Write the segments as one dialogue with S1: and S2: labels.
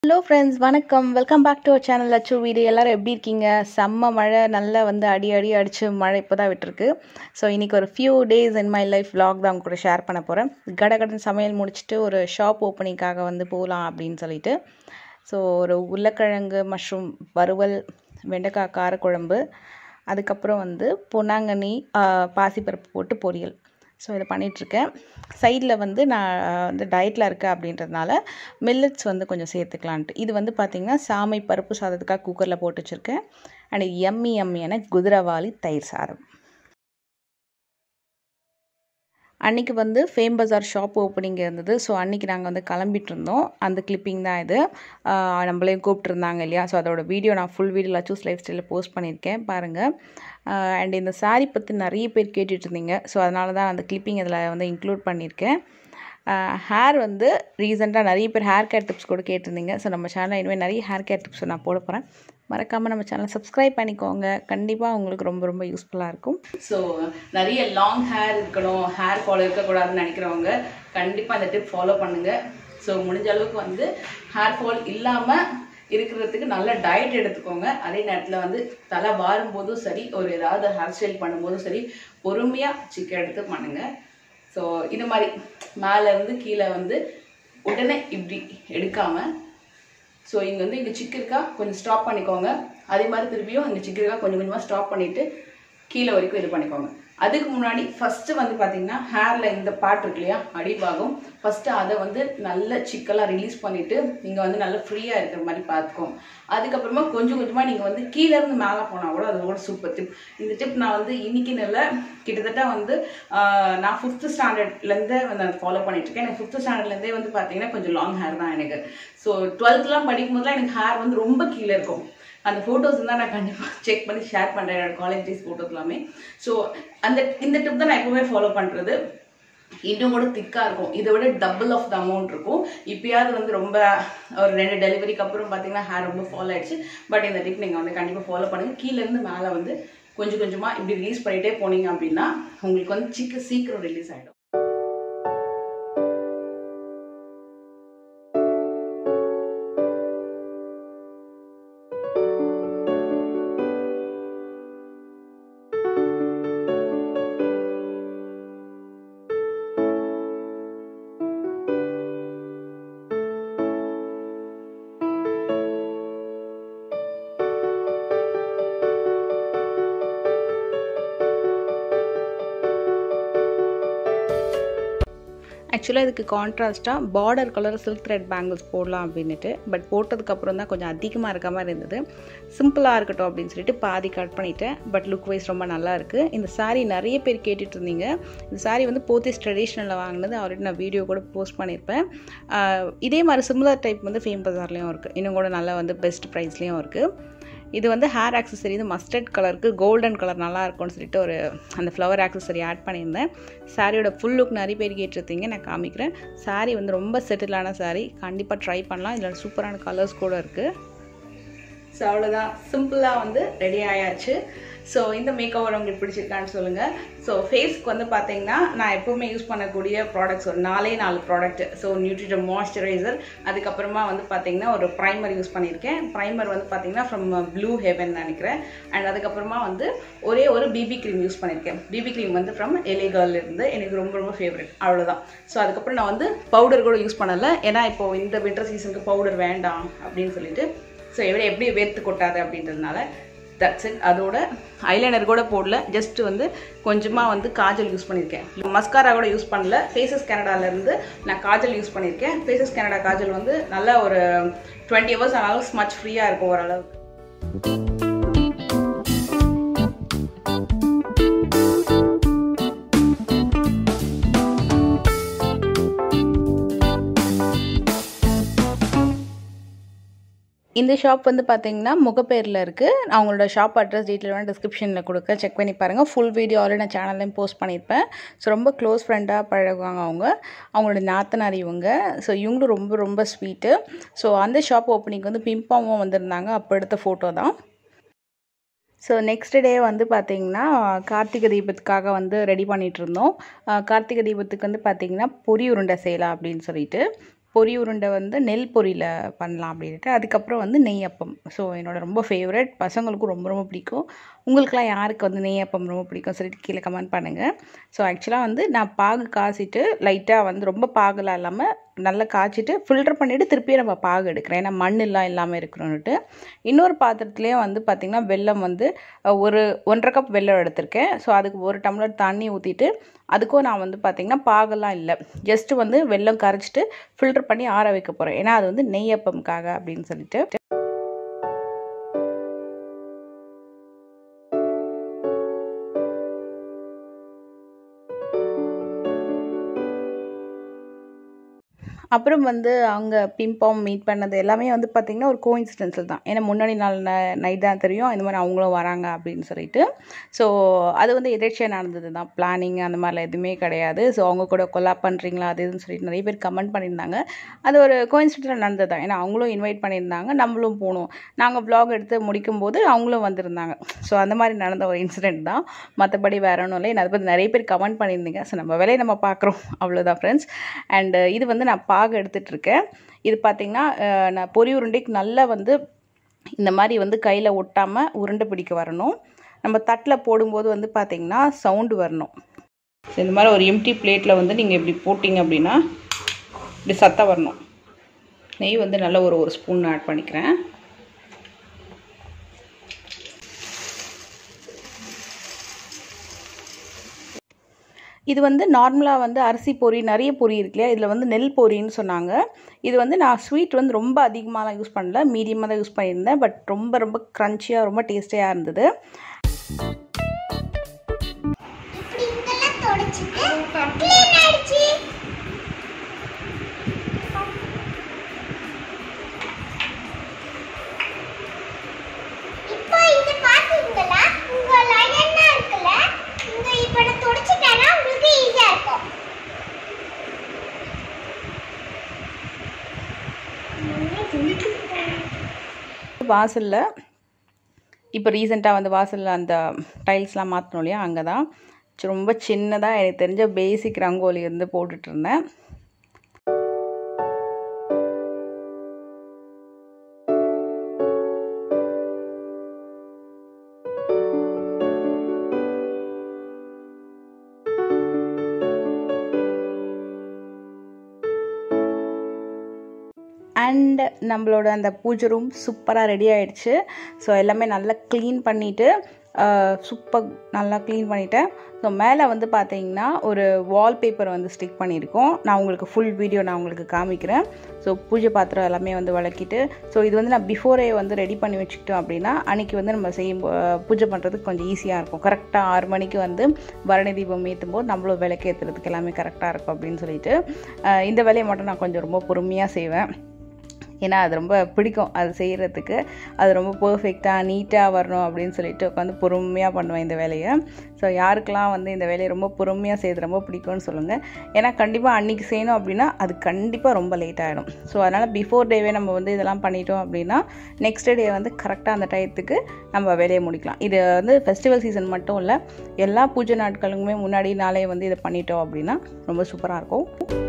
S1: hello friends வணக்கம் welcome back to our channel அச்சு வீடு எல்லோரும் எப்படி இருக்கீங்க செம்ம மழை நல்லா வந்து அடி அடி அடித்து மழை இப்போ தான் விட்டுருக்கு ஸோ இன்றைக்கி ஒரு few days in my life vlog தான் உங்க கூட ஷேர் பண்ண போகிறேன் கடகடன் சமையல் முடிச்சுட்டு ஒரு ஷாப் ஓப்பனிங்காக வந்து போகலாம் அப்படின்னு சொல்லிட்டு ஸோ ஒரு உருளைக்கிழங்கு மஷ்ரூம் வறுவல் வெண்டைக்காய் காரக்குழம்பு அதுக்கப்புறம் வந்து பொன்னாங்கண்ணி ஆ, பாசிப்பருப்பு போட்டு பொரியல் ஸோ இதை பண்ணிகிட்ருக்கேன் சைடில் வந்து நான் வந்து டயட்டில் இருக்கேன் அப்படின்றதுனால மில்லட்ஸ் வந்து கொஞ்சம் சேர்த்துக்கலான்ட்டு இது வந்து பார்த்திங்கன்னா சாமை பருப்பு சாதத்துக்காக குக்கரில் போட்டு வச்சுருக்கேன் அண்ட் எம்மி எம்மியான குதிரவாளி தயிர் சாதம் அன்றைக்கி வந்து ஃபேம் பஜார் ஷாப் ஓப்பனிங் இருந்தது ஸோ அன்றைக்கி நாங்கள் வந்து கிளம்பிட்டு இருந்தோம் அந்த கிளிப்பிங் தான் இது ஆஹ் நம்மளையும் கூப்பிட்டுருந்தாங்க இல்லையா ஸோ அதோட வீடியோ நான் ஃபுல் வீடியோ லச்சூஸ் லைஃப் ஸ்டைலில் போஸ்ட் பண்ணியிருக்கேன் பாருங்கள் அண்ட் இந்த saree பற்றி நிறைய பேர் கேட்டுட்டு இருந்தீங்க ஸோ அதனால தான் அந்த கிளிப்பிங் இதில் வந்து இன்க்ளூட் பண்ணியிருக்கேன் ஹேர் வந்து ரீசெண்டாக நிறைய பேர் ஹேர் கேர் டிப்ஸ் கூட கேட்டிருந்தீங்க ஸோ நம்ம சேனலில் இனிமேல் நிறைய ஹேர் கேர் டிப்ஸ் நான் போட போகிறேன் மறக்காமல் நம்ம சேனலை சப்ஸ்கிரைப் பண்ணிக்கோங்க கண்டிப்பாக உங்களுக்கு ரொம்ப ரொம்ப யூஸ்ஃபுல்லாக இருக்கும்
S2: ஸோ நிறைய லாங் ஹேர் இருக்கணும் ஹேர் ஃபாலோ இருக்கக்கூடாதுன்னு நினைக்கிறவங்க கண்டிப்பாக இந்த டிப் ஃபாலோ பண்ணுங்க ஸோ முடிஞ்ச அளவுக்கு வந்து ஹேர் ஃபால் இல்லாமல் இருக்கிறதுக்கு நல்ல டயட் எடுத்துக்கோங்க அதே நேரத்தில் வந்து தலை வாரும் போதும் சரி ஒரு ஏதாவது ஹேர் ஸ்டைல் பண்ணும்போதும் சரி பொறுமையாக சிக்கன் எடுத்து பண்ணுங்க ஸோ இது மாதிரி மேலே இருந்து கீழே வந்து உடனே இப்படி எடுக்காமல் ஸோ இங்கே வந்து இங்கே சிக்கு இருக்கா கொஞ்சம் ஸ்டாப் பண்ணிக்கோங்க அதே மாதிரி திருப்பியும் இங்கே சிக்கு இருக்கா கொஞ்சம் கொஞ்சமாக ஸ்டாப் பண்ணிவிட்டு கீழே வரைக்கும் இது பண்ணிக்கோங்க அதுக்கு முன்னாடி ஃபஸ்ட்டு வந்து பார்த்தீங்கன்னா ஹேரில் இந்த பார்ட் இருக்கு இல்லையா அடிபாகம் ஃபஸ்ட்டு அதை வந்து நல்ல சிக்கலாக ரிலீஸ் பண்ணிவிட்டு நீங்கள் வந்து நல்லா ஃப்ரீயாக இருக்கிற மாதிரி பார்த்துக்கோங்க அதுக்கப்புறமா கொஞ்சம் கொஞ்சமாக நீங்கள் வந்து கீழே இருந்து மேலே போனால் கூட அது கூட சூப்பர் டிப் இந்த டிப் நான் வந்து இன்னைக்குன்னு இல்லை கிட்டத்தட்ட வந்து ஆஹ், நான் ஃபிஃப்த்து ஸ்டாண்டர்ட்லேருந்தே வந்து அதை ஃபாலோ பண்ணிட்டுருக்கேன் எனக்கு ஃபிஃப்த்து ஸ்டாண்டர்ட்லேருந்தே வந்து பார்த்தீங்கன்னா கொஞ்சம் லாங் ஹேர் தான் எனக்கு ஸோ டுவெல்த்லாம் படிக்கும் போதுலாம் எனக்கு ஹேர் வந்து ரொம்ப கீழே இருக்கும் அந்த ஃபோட்டோஸ் தான் நான் கண்டிப்பாக செக் பண்ணி ஷேர் பண்ணுறேன் என்னோட காலேஜ் டேஸ் ஃபோட்டோஸ் எல்லாமே ஸோ அந்த இந்த டிப் தான் நான் எப்பவுமே ஃபாலோ பண்ணுறது இன்னும் கூட திக்காக இருக்கும் இதை விட டபுள் ஆஃப் த அமௌண்ட் இருக்கும் இப்பயாவது வந்து ரொம்ப ஒரு ரெண்டு டெலிவரிக்கு அப்புறம் பார்த்தீங்கன்னா ஹேர் ரொம்ப ஃபாலோ ஆயிடுச்சு பட் இந்த டிப் நீங்கள் வந்து கண்டிப்பாக ஃபாலோ பண்ணுங்கள் கீழேருந்து மேலே வந்து கொஞ்சம் கொஞ்சமாக இப்படி ரிலீஸ் பண்ணிகிட்டே போனீங்க அப்படின்னா உங்களுக்கு வந்து சிக்கு சீக்கிரம் ரிலீஸ் ஆகிடும்
S1: ஆக்சுவலாக இதுக்கு கான்ட்ராஸ்ட்டாக border colour silk thread bangles போடலாம் அப்படின்னுட்டு பட் போட்டதுக்கப்புறம் தான் கொஞ்சம் அதிகமாக இருக்க மாதிரி இருந்தது சிம்பிளாக இருக்கட்டும் அப்படின்னு சொல்லிட்டு பாதி கட் பண்ணிட்டேன் பட் லுக் வைஸ் ரொம்ப நல்லா இருக்குது இந்த saree நிறைய பேர் கேட்டுட்டு இருந்தீங்க இந்த saree வந்து போத்திஸ் ட்ரெடிஷ்னலில் வாங்கினது ஆல்ரெடி நான் வீடியோ கூட போஸ்ட் பண்ணியிருப்பேன் ஆஹ் இதே மாதிரி சிமிலர் டைப் வந்து ஃபேம் பஜார்லேயும் இருக்குது இன்னும் கூட நல்லா வந்து பெஸ்ட் ப்ரைஸ்லேயும் இருக்குது இது வந்து ஹேர் ஆக்சசரி இது மஸ்டர்ட் கலருக்கு கோல்டன் கலர் நல்லா இருக்கும்னு சொல்லிட்டு ஒரு அந்த ஃப்ளவர் ஆக்சசரி ஆட் பண்ணியிருந்தேன் சாரியோட ஃபுல் லுக் நிறைய பேர் கேட்டிருந்தீங்க நான் காமிக்கிறேன் saree வந்து ரொம்ப செட்டிலான saree கண்டிப்பாக ட்ரை பண்ணலாம் இதில் சூப்பரான கலர்ஸ் கூட இருக்குது
S2: ஸோ அவ்வளோதான் சிம்பிளாக வந்து ரெடி ஆயாச்சு ஸோ இந்த மேக் ஓவர் உங்களுக்கு பிடிச்சிருக்கான்னு சொல்லுங்கள் ஸோ ஃபேஸ்க்கு வந்து பார்த்தீங்கன்னா நான் எப்போவுமே யூஸ் பண்ணக்கூடிய ப்ராடக்ட்ஸ் ஒரு நாலே நாலு ப்ராடக்ட் ஸோ நியூட்ரிஜன் மாய்ஸ்சரைசர் அதுக்கப்புறமா வந்து பார்த்தீங்கன்னா ஒரு ப்ரைமர் யூஸ் பண்ணியிருக்கேன் ப்ரைமர் வந்து பார்த்தீங்கன்னா ஃப்ரம் ப்ளூ ஹெவன் நினைக்கிறேன் அண்ட் அதுக்கப்புறமா வந்து ஒரே ஒரு பிபி க்ரீம் யூஸ் பண்ணியிருக்கேன் பிபி க்ரீம் வந்து ஃப்ரம் எலே இருந்து எனக்கு ரொம்ப ரொம்ப ஃபேவரட் அவ்வளோதான் ஸோ அதுக்கப்புறம் நான் வந்து பவுடர் கூட யூஸ் பண்ணலை ஏன்னா இப்போ இந்த வின்டர் சீசனுக்கு பவுடர் வேண்டாம் அப்படின்னு சொல்லிட்டு ஸோ எப்படி எப்படி வேர்த்து கொட்டாது அப்படின்றதுனால தட்ஸ் இட் அதோட ஐலைனர் கூட போடல ஜஸ்ட் வந்து கொஞ்சமாக வந்து காஜல் யூஸ் பண்ணியிருக்கேன் மஸ்காரா கூட யூஸ் பண்ணல ஃபேஸஸ் கனடாலேருந்து நான் காஜல் யூஸ் பண்ணியிருக்கேன் ஃபேஸஸ் கனடா காஜல் வந்து நல்ல ஒரு டுவெண்ட்டி ஹவர்ஸ் ஆனாலும் ஸ்மச் ஃப்ரீயாக இருக்கும் ஓரளவுக்கு
S1: இந்த ஷாப் வந்து பார்த்தீங்கன்னா முகப்பேரில் இருக்குது அவங்களோட ஷாப் அட்ரஸ் டீட்டெயில் வேணால் டிஸ்கிரிப்ஷனில் கொடுக்க செக் பண்ணி பாருங்கள் ஃபுல் வீடியோ ஆல்ரெடி நான் சேனல்லையும் போஸ்ட் பண்ணியிருப்பேன் ஸோ ரொம்ப க்ளோஸ் ஃப்ரெண்டாக பழகுவாங்க அவங்க அவங்களோட நாத்தனார் இவங்க ஸோ இவங்களும் ரொம்ப ரொம்ப ஸ்வீட்டு ஸோ அந்த ஷாப் ஓப்பனிங் வந்து பிம்பாவும் வந்திருந்தாங்க அப்போ எடுத்த ஃபோட்டோ தான் ஸோ நெக்ஸ்ட் டே வந்து பார்த்திங்கன்னா கார்த்திகை தீபத்துக்காக வந்து ரெடி பண்ணிகிட்டு இருந்தோம் அஹ் கார்த்திகை தீபத்துக்கு வந்து பார்த்திங்கன்னா பொரி உருண்டை செய்யலாம் அப்படின்னு சொல்லிட்டு பொரி உருண்டை வந்து நெல் பொரியில் பண்ணலாம் அப்படின்ட்டு அதுக்கப்புறம் வந்து நெய் அப்பம் ஸோ என்னோட ரொம்ப ஃபேவரட் பசங்களுக்கும் ரொம்ப ரொம்ப பிடிக்கும் உங்களுக்குலாம் யாருக்கு வந்து நெய் அப்பம் ரொம்ப பிடிக்கும் சொல்லிட்டு கீழே கமெண்ட் பண்ணுங்கள் ஸோ ஆக்சுவலாக வந்து நான் பாகு காய்ச்சிட்டு லைட்டாக வந்து ரொம்ப பாகுலாம் இல்லாமல் நல்லா காய்ச்சிட்டு ஃபில்டர் பண்ணிவிட்டு திருப்பியும் நம்ம பாகு எடுக்கிறேன் ஏன்னா மண்ணெல்லாம் இல்லாமல் இருக்கணும்னுட்டு இன்னொரு பாத்திரத்துலேயும் வந்து பார்த்திங்கன்னா வெல்லம் வந்து அஹ், ஒரு ஒன்றரை கப் வெல்லம் எடுத்திருக்கேன் ஸோ அதுக்கு ஒரு டம்ளர் தண்ணி ஊற்றிட்டு அதுக்கும் நான் வந்து பார்த்திங்கன்னா பாகெல்லாம் இல்லை ஜஸ்ட்டு வந்து வெல்லம் கரைச்சிட்டு ஃபில்டர் பண்ணி ஆற வைக்க போகிறேன் ஏன்னா அது வந்து நெய்யப்பம்காக அப்படின்னு சொல்லிட்டு அப்புறம் வந்து அங்கே பிம்பாம் மீட் பண்ணது எல்லாமே வந்து பார்த்திங்கன்னா ஒரு கோஇன்சிடென்ஸில் தான் ஏன்னா முன்னாடி நாள் நைட் தான் தெரியும் இந்த மாதிரி அவங்களும் வராங்க அப்படின்னு சொல்லிட்டு ஸோ அது வந்து எதேர்ச்சியாக நடந்தது தான் பிளானிங் அந்த மாதிரிலாம் எதுவுமே கிடையாது ஸோ அவங்க கூட கொலாப் பண்ணுறீங்களா அது இதுன்னு சொல்லிட்டு நிறைய பேர் கமெண்ட் பண்ணியிருந்தாங்க அது ஒரு கோஇன்சிடென்ட் நடந்தது தான் ஏன்னா அவங்களும் இன்வைட் பண்ணியிருந்தாங்க நம்மளும் போனோம் நாங்கள் vlog எடுத்து முடிக்கும்போது அவங்களும் வந்திருந்தாங்க ஸோ அந்த மாதிரி நடந்த ஒரு இன்சிடென்ட் தான் மற்றபடி வேற ஒன்றும் இல்லை அதை பற்றி நிறைய பேர் கமெண்ட் பண்ணியிருந்தீங்க ஸோ நம்ம வேலையை நம்ம பார்க்குறோம் அவ்வளோதான் ஃப்ரெண்ட்ஸ் அண்ட் இது வந்து நான் பாகு எடுத்துட்டு இருக்கேன் இது பார்த்திங்கன்னா அஹ், நான் பொரி உருண்டைக்கு நல்லா வந்து இந்த மாதிரி வந்து கையில் ஒட்டாமல் உருண்டை பிடிக்க வரணும் நம்ம தட்டில் போடும்போது வந்து பார்த்திங்கன்னா சவுண்டு வரணும் ஸோ இந்த மாதிரி ஒரு எம்டி பிளேட்டில் வந்து நீங்கள் இப்படி போட்டிங்க அப்படின்னா இப்படி சத்தம் வரணும் நெய் வந்து நல்ல ஒரு ஒரு ஸ்பூன் ஆட் பண்ணிக்கிறேன் இது வந்து நார்மலாக வந்து அரிசி பொரி நிறைய பொரி இருக்கு இல்லையா இதில் வந்து நெல் பொரின்னு சொன்னாங்க இது வந்து நான் ஸ்வீட் வந்து ரொம்ப அதிகமாகலாம் யூஸ் பண்ணல மீடியமாக தான் யூஸ் பண்ணியிருந்தேன் பட் ரொம்ப ரொம்ப க்ரன்ச்சியாக ரொம்ப டேஸ்டியாக இருந்தது
S3: இப்படி இதெல்லாம் தொடச்சிட்டு க்ளீன் ஆயிடுச்சு இப்போ இது பாத்தீங்களா உங்க லயன்னா இருக்குல்ல இங்க இப்ப நான் தொடச்சிட்டேன்னா உங்களுக்கு ஈஸியா இருக்கும்
S1: வாசலில் இப்போ ரீசெண்டாக வந்து வாசலில் அந்த டைல்ஸ்லாம் மாற்றணும் இல்லையா அங்கே தான் ரொம்ப சின்னதாக எனக்கு தெரிஞ்ச பேசிக் ரங்கோலி வந்து போட்டுட்டு இருந்தேன் அண்ட் நம்மளோட அந்த பூஜை ரூம் சூப்பராக ரெடி ஆயிடுச்சு ஸோ எல்லாமே நல்லா க்ளீன் பண்ணிவிட்டு சூப்பர் நல்லா க்ளீன் பண்ணிட்டேன் ஸோ மேலே வந்து பார்த்தீங்கன்னா ஒரு வால்பேப்பர் வந்து ஸ்டிக் பண்ணியிருக்கோம் நான் உங்களுக்கு ஃபுல் வீடியோ நான் உங்களுக்கு காமிக்கிறேன் ஸோ பூஜை பாத்திரம் எல்லாமே வந்து விளக்கிட்டு ஸோ இது வந்து நான் பிஃபோரே வந்து ரெடி பண்ணி வச்சுக்கிட்டோம் அப்படின்னா அன்றைக்கி வந்து நம்ம செய்யும் போ- பூஜை பண்ணுறதுக்கு கொஞ்சம் ஈஸியாக இருக்கும் கரெக்டாக ஆறு மணிக்கு வந்து பரணி தீபம் ஏற்றும் போது நம்மளும் விளக்கு ஏற்றுறதுக்கு எல்லாமே கரெக்டாக இருக்கும் அப்படின்னு சொல்லிட்டு அஹ் இந்த வேலையை மட்டும் நான் கொஞ்சம் ரொம்ப பொறுமையாக செய்வேன் ஏன்னா அது ரொம்ப பிடிக்கும் அது செய்கிறதுக்கு அது ரொம்ப பர்ஃபெக்டாக நீட்டாக வரணும் அப்படின்னு சொல்லிட்டு உட்காந்து பொறுமையாக பண்ணுவேன் இந்த வேலையை ஸோ யாருக்கெல்லாம் வந்து இந்த வேலையை ரொம்ப பொறுமையாக செய்யறது ரொம்ப பிடிக்கும்னு சொல்லுங்கள் ஏன்னா கண்டிப்பாக அன்றைக்கி செய்யணும் அப்படின்னா அது கண்டிப்பாக ரொம்ப லேட் ஆகிடும் ஸோ அதனால் பிஃபோர் டேவே நம்ம வந்து இதெல்லாம் பண்ணிட்டோம் அப்படின்னா நெக்ஸ்ட் டே வந்து கரெக்டாக அந்த டயத்துக்கு நம்ம வேலையை முடிக்கலாம் இது வந்து ஃபெஸ்டிவல் சீசன் மட்டும் இல்லை எல்லா பூஜை நாட்களுக்குமே முன்னாடி நாளே வந்து இதை பண்ணிட்டோம் அப்படின்னா ரொம்ப சூப்பராக இருக்கும்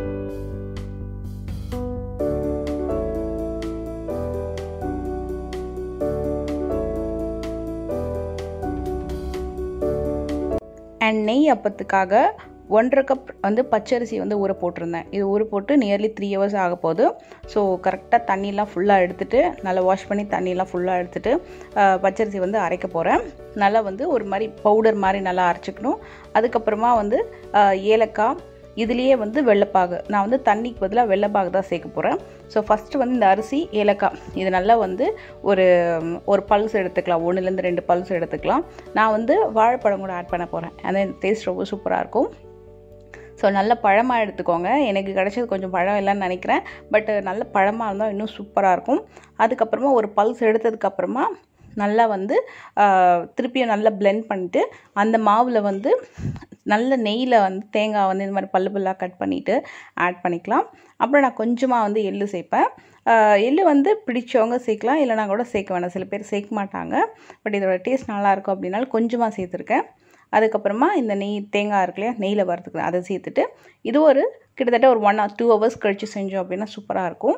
S1: அண்ட் நெய் அப்பத்துக்காக ஒன்றரை கப் வந்து பச்சரிசி வந்து ஊற போட்டிருந்தேன் இது ஊற போட்டு நியர்லி த்ரீ ஹவர்ஸ் ஆக போகுது ஸோ கரெக்டாக தண்ணிலாம் ஃபுல்லாக எடுத்துட்டு நல்லா வாஷ் பண்ணி தண்ணிலாம் ஃபுல்லாக எடுத்துட்டு அஹ், பச்சரிசி வந்து அரைக்க போகிறேன் நல்லா வந்து ஒரு மாதிரி பவுடர் மாதிரி நல்லா அரைச்சிக்கணும் அதுக்கப்புறமா வந்து அஹ், ஏலக்காய் இதுலேயே வந்து வெள்ளைப்பாகு நான் வந்து தண்ணிக்கு பதிலாக வெள்ளைப்பாகு தான் சேர்க்க போகிறேன் ஸோ ஃபஸ்ட்டு வந்து இந்த அரிசி ஏலக்காய் இது நல்லா வந்து ஒரு ஒரு பல்ஸ் எடுத்துக்கலாம் ஒன்றுலேருந்து ரெண்டு பல்ஸ் எடுத்துக்கலாம் நான் வந்து வாழைப்பழம் கூட ஆட் பண்ண போகிறேன் அந்த டேஸ்ட் ரொம்ப சூப்பராக இருக்கும் ஸோ நல்ல பழமாக எடுத்துக்கோங்க எனக்கு கிடைச்சது கொஞ்சம் பழம் இல்லைன்னு நினைக்கிறேன் பட் நல்ல பழமாக இருந்தால் இன்னும் சூப்பராக இருக்கும் அதுக்கப்புறமா ஒரு பல்ஸ் எடுத்ததுக்கப்புறமா நல்லா வந்து ஆஹ், திருப்பியும் நல்லா blend பண்ணிட்டு அந்த மாவில் வந்து நல்ல நெய்யில் வந்து தேங்காய் வந்து இந்த மாதிரி பல்லு பல்லாக கட் பண்ணிவிட்டு ஆட் பண்ணிக்கலாம் அப்புறம் நான் கொஞ்சமாக வந்து எள்ளு சேர்ப்பேன் ஆஹ், எள்ளு வந்து பிடிச்சவங்க சேர்க்கலாம் இல்லைனா கூட சேர்க்க வேணாம் சில பேர் சேர்க்க மாட்டாங்க பட் இதோட டேஸ்ட் நல்லாயிருக்கும் அப்படின்னாலும் கொஞ்சமாக சேர்த்துருக்கேன் அதுக்கப்புறமா இந்த நெய் தேங்காய் இருக்கு இல்லையா நெய்யில் வறுத்துக்கிறேன் அதை சேர்த்துட்டு இது ஒரு கிட்டத்தட்ட ஒரு ஒன் ஆர் டூ ஹவர்ஸ் கழித்து செஞ்சோம் அப்படின்னா சூப்பராக இருக்கும்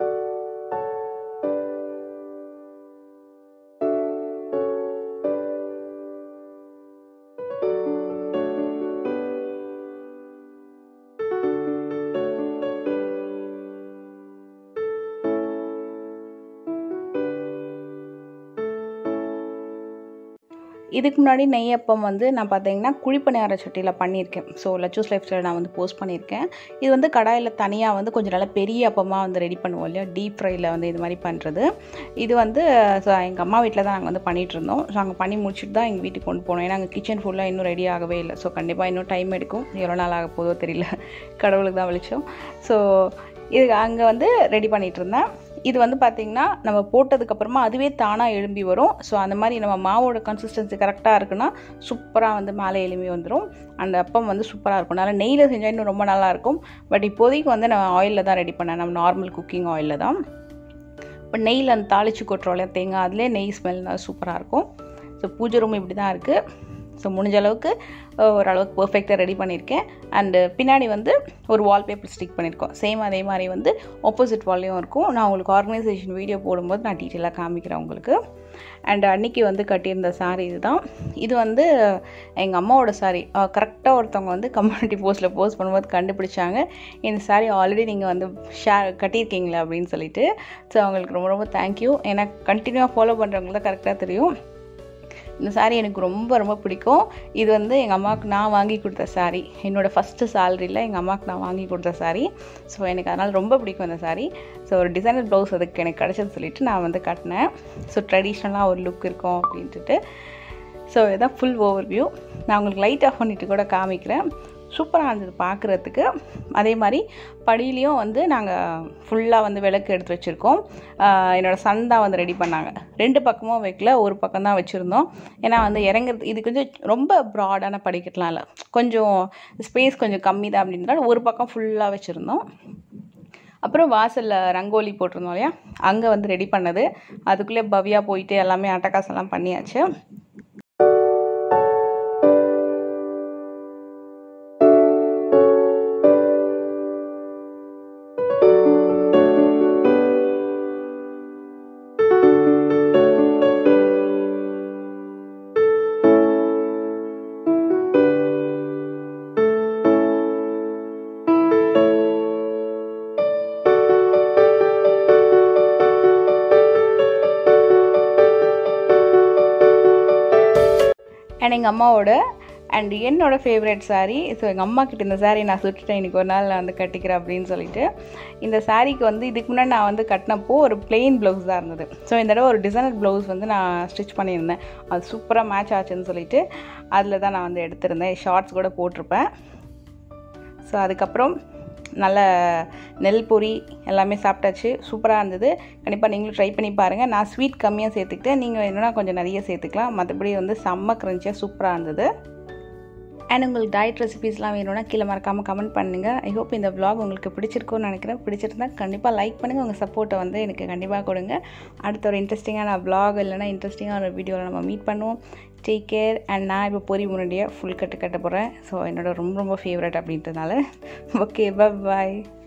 S1: இதுக்கு முன்னாடி நெய்யப்பம் வந்து நான் பார்த்தீங்கன்னா குழிப்பணியார சட்டியில் பண்ணியிருக்கேன் ஸோ லச்சூஸ் லைஃப் ஸ்டைல் நான் வந்து போஸ்ட் பண்ணியிருக்கேன் இது வந்து கடாயில் தனியாக வந்து கொஞ்சம் நல்லா பெரிய அப்பமாக வந்து ரெடி பண்ணுவோம் இல்லையா டீப் ஃப்ரையில் வந்து இது மாதிரி பண்ணுறது இது வந்து ஸோ எங்கள் அம்மா வீட்டில் தான் நாங்கள் வந்து பண்ணிகிட்டு இருந்தோம் ஸோ அங்கே பண்ணி முடிச்சுட்டு தான் எங்கள் வீட்டுக்கு கொண்டு போனோம் ஏன்னா அங்கே கிச்சன் ஃபுல்லாக இன்னும் ரெடி ஆகவே இல்லை ஸோ கண்டிப்பாக இன்னும் டைம் எடுக்கும் எவ்வளோ நாள் ஆக போதோ தெரியல கடவுளுக்கு தான் வெளிச்சம் ஸோ இது அங்கே வந்து ரெடி பண்ணிகிட்டு இருந்தேன் இது வந்து பார்த்திங்கன்னா நம்ம போட்டதுக்கப்புறமா அதுவே தானாக எழும்பி வரும் ஸோ அந்த மாதிரி நம்ம மாவோட கன்சிஸ்டன்சி கரெக்டாக இருக்குன்னா சூப்பராக வந்து மேலே எழும்பி வந்துடும் அந்த அப்பம் வந்து சூப்பராக இருக்கும் நல்லா நெய்யில் செஞ்சால் இன்னும் ரொம்ப நல்லாயிருக்கும் பட் இப்போதைக்கு வந்து நான் ஆயிலில் தான் ரெடி பண்ணேன் நம்ம நார்மல் குக்கிங் ஆயிலில் தான் இப்போ நெய்யில் அந்த தாளித்து கொட்டுறோம் இல்லையா தேங்காய் அதிலே நெய் ஸ்மெல் சூப்பராக இருக்கும் ஸோ பூஜை ரூம் இப்படி தான் இருக்குது ஸோ முடிஞ்ச அளவுக்கு ஓரளவுக்கு பர்ஃபெக்டாக ரெடி பண்ணியிருக்கேன் அண்டு பின்னாடி வந்து ஒரு வால்பேப்பர் ஸ்டிக் பண்ணியிருக்கோம் சேம் அதே மாதிரி வந்து ஆப்போசிட் வால்லையும் இருக்கும் நான் உங்களுக்கு ஆர்கனைசேஷன் வீடியோ போடும்போது நான் டீட்டெயிலாக காமிக்கிறேன் உங்களுக்கு அண்ட் அன்னைக்கு வந்து கட்டியிருந்த சாரீ இதுதான் இது வந்து எங்கள் அம்மாவோட சாரீ கரெக்டாக ஒருத்தவங்க வந்து கம்யூனிட்டி போஸ்ட்டில் போஸ்ட் பண்ணும்போது கண்டுபிடிச்சாங்க இந்த சாரீ ஆல்ரெடி நீங்கள் வந்து ஷேர் கட்டியிருக்கீங்களே அப்படின்னு சொல்லிட்டு ஸோ அவங்களுக்கு ரொம்ப ரொம்ப தேங்க்யூ ஏன்னா கண்டினியூவாக ஃபாலோ பண்ணுறவங்களுக்கு தான் கரெக்டாக தெரியும் இந்த சாரீ எனக்கு ரொம்ப ரொம்ப பிடிக்கும் இது வந்து எங்கள் அம்மாவுக்கு நான் வாங்கி கொடுத்த சாரீ என்னோடய ஃபஸ்ட்டு சேலரியில் எங்கள் அம்மாவுக்கு நான் வாங்கி கொடுத்த சாரீ ஸோ எனக்கு அதனால் ரொம்ப பிடிக்கும் அந்த சாரீ ஸோ ஒரு டிசைனர் ப்ளவுஸ் அதுக்கு எனக்கு கிடச்சது சொல்லிவிட்டு நான் வந்து கட்டினேன் ஸோ ட்ரெடிஷ்னலாக ஒரு லுக் இருக்கும் அப்படின்ட்டு ஸோ இதுதான் ஃபுல் ஓவர் வியூ நான் உங்களுக்கு லைட் ஆஃப் பண்ணிவிட்டு கூட காமிக்கிறேன் சூப்பராக இருந்தது பார்க்குறதுக்கு அதே மாதிரி படியிலையும் வந்து நாங்கள் ஃபுல்லாக வந்து விளக்கு எடுத்து வச்சுருக்கோம் என்னோடய சன் தான் வந்து ரெடி பண்ணாங்க ரெண்டு பக்கமும் வைக்கல ஒரு பக்கம் தான் வச்சுருந்தோம் ஏன்னா வந்து இறங்குறது இது கொஞ்சம் ரொம்ப ப்ராடான படிக்கட்டலாம் இல்லை கொஞ்சம் ஸ்பேஸ் கொஞ்சம் கம்மி தான் அப்படின்றனால ஒரு பக்கம் ஃபுல்லாக வச்சுருந்தோம் அப்புறம் வாசலில் ரங்கோலி போட்டிருந்தோம் இல்லையா அங்கே வந்து ரெடி பண்ணது அதுக்குள்ளே பவ்யா போயிட்டு எல்லாமே அட்டகாசெல்லாம் பண்ணியாச்சு அண்ட் எங்கள் அம்மாவோட அண்ட் என்னோட ஃபேவரட் சாரீ ஸோ எங்கள் அம்மா கிட்ட இந்த சாரீ நான் சுட்டுட்டேன் இன்றைக்கி ஒரு நாள் நான் வந்து கட்டிக்கிறேன் அப்படின்னு சொல்லிட்டு இந்த சாரீக்கு வந்து இதுக்கு முன்னாடி நான் வந்து கட்டினப்போ ஒரு பிளெயின் ப்ளவுஸ் தான் இருந்தது ஸோ இந்த தடவை ஒரு டிசைனர் ப்ளவுஸ் வந்து நான் ஸ்டிச் பண்ணியிருந்தேன் அது சூப்பராக மேட்ச் ஆச்சுன்னு சொல்லிட்டு அதில் தான் நான் வந்து எடுத்திருந்தேன் ஷார்ட்ஸ் கூட போட்டிருப்பேன் ஸோ அதுக்கப்புறம் நல்ல நெல் பொரி எல்லாமே சாப்பிட்டாச்சு சூப்பராக இருந்தது கண்டிப்பாக நீங்களும் ட்ரை பண்ணி பாருங்கள் நான் ஸ்வீட் கம்மியாக சேர்த்துக்கிட்டேன் நீங்கள் வேணும்னா கொஞ்சம் நிறைய சேர்த்துக்கலாம் மற்றபடி வந்து செம்ம க்ரன்ச்சியாக சூப்பராக இருந்தது அண்ட் உங்களுக்கு டயட் ரெசிபீஸ்லாம் வேணும்னா கீழே மறக்காமல் கமெண்ட் பண்ணுங்கள் ஐ ஹோப் இந்த vlog உங்களுக்கு பிடிச்சிருக்கும்னு நினைக்கிறேன் பிடிச்சிருந்தா கண்டிப்பாக லைக் பண்ணுங்கள் உங்கள் சப்போர்ட்டை வந்து எனக்கு கண்டிப்பாக கொடுங்க அடுத்த ஒரு இன்ட்ரெஸ்டிங்கான vlog இல்லைனா இன்ட்ரெஸ்டிங்கான ஒரு வீடியோவில் நம்ம மீட் பண்ணுவோம் டேக் கேர் அண்ட் நான் இப்போ பொறி முன்னாடியே ஃபுல் கட்டு கட்ட போகிறேன் ஸோ என்னோட ரொம்ப ரொம்ப ஃபேவரட் அப்படின்றதுனால ஓகே பாய்